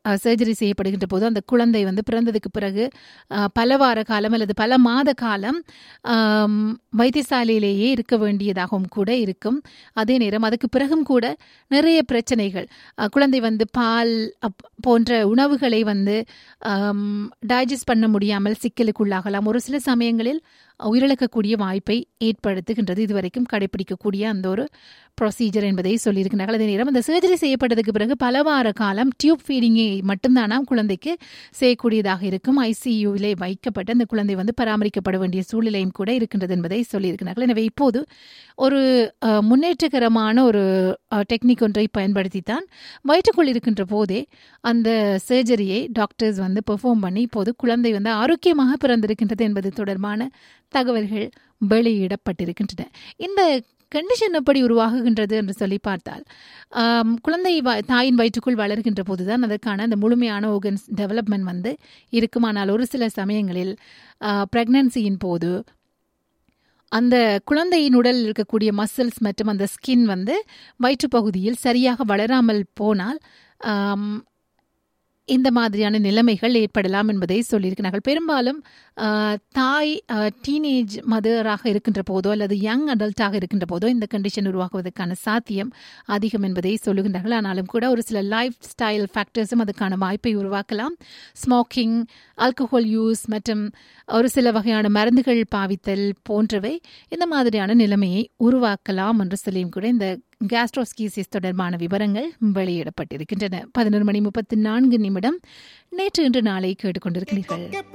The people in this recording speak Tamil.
சர்ஜரி செய்யப்படுகின்ற போது அந்த குழந்தை வந்து பிறந்ததுக்கு பிறகு அஹ், பல வார காலம் அல்லது பல மாத காலம் ஆம், வைத்தியசாலையிலேயே இருக்க வேண்டியதாகவும் கூட இருக்கும் அதே நேரம் அதுக்கு பிறகும் கூட நிறைய பிரச்சனைகள் அஹ், குழந்தை வந்து பால் அப்- போன்ற உணவுகளை வந்து டைஜஸ்ட் பண்ண முடியாமல் சிக்கலுக்குள்ளாகலாம் ஒரு சில சமயங்களில் உயிரிழக்கக்கூடிய வாய்ப்பை ஏற்படுத்துகின்றது இதுவரைக்கும் கடைபிடிக்கக்கூடிய அந்த ஒரு ப்ரொசீஜர் என்பதை சொல்லியிருக்கிறார்கள் அதே நேரம் அந்த சர்ஜரி செய்யப்பட்டதுக்கு பிறகு பல வார காலம் டியூப் ஃபீடிங்கை மட்டும்தானாம் குழந்தைக்கு செய்யக்கூடியதாக இருக்கும் ஐசியூவிலே வைக்கப்பட்டு அந்த குழந்தை வந்து பராமரிக்கப்பட வேண்டிய சூழ்நிலையும் கூட இருக்கின்றது என்பதை சொல்லியிருக்கிறார்கள் எனவே இப்போது ஒரு அஹ், முன்னேற்றகரமான ஒரு டெக்னிக் ஒன்றை பயன்படுத்தித்தான் வயிற்றுக்குள் இருக்கின்ற போதே அந்த சர்ஜரியை டாக்டர்ஸ் வந்து பெர்ஃபார்ம் பண்ணி இப்போது குழந்தை வந்து ஆரோக்கியமாக பிறந்திருக்கின்றது என்பது தொடர்பான தகவல்கள் வெளியிடப்பட்டிருக்கின்றன இந்த கண்டிஷன் எப்படி உருவாகுகின்றது என்று சொல்லி பார்த்தால் ஆம், குழந்தை வ- தாயின் வயிற்றுக்குள் வளர்கின்ற போதுதான் அதற்கான அந்த முழுமையான ஓகன்ஸ் டெவலப்மெண்ட் வந்து இருக்குமானால் ஒரு சில சமயங்களில் ப்ரெக்னன்சியின் போது அந்த குழந்தையின் உடலில் இருக்கக்கூடிய மசில்ஸ் மற்றும் அந்த ஸ்கின் வந்து வயிற்றுப் பகுதியில் சரியாக வளராமல் போனால் ஆம், இந்த மாதிரியான நிலைமைகள் ஏற்படலாம் என்பதை சொல்லியிருக்கிறார்கள் பெரும்பாலும் ஆ, தாய் டீனேஜ் மதராக இருக்கின்ற போதோ அல்லது யங் அடல்ட்டாக இருக்கின்ற போதோ இந்த கண்டிஷன் உருவாகுவதற்கான சாத்தியம் அதிகம் என்பதை சொல்லுகின்றார்கள் ஆனாலும் கூட ஒரு சில லைஃப் ஸ்டைல் ஃபேக்டர்ஸும் அதுக்கான வாய்ப்பை உருவாக்கலாம் ஸ்மோக்கிங் ஆல்கஹால் யூஸ் மற்றும் ஒரு சில வகையான மருந்துகள் பாவித்தல் போன்றவை இந்த மாதிரியான நிலைமையை உருவாக்கலாம் என்று சொல்லியும் கூட இந்த கேஸ்ட்ரோஸ்கீசிஸ் தொடர்பான விவரங்கள் வெளியிடப்பட்டிருக்கின்றன பதினொரு மணி முப்பத்தி நான்கு நிமிடம் நேற்று இன்று நாளை கேட்டுக்கொண்டிருக்கிறீர்கள்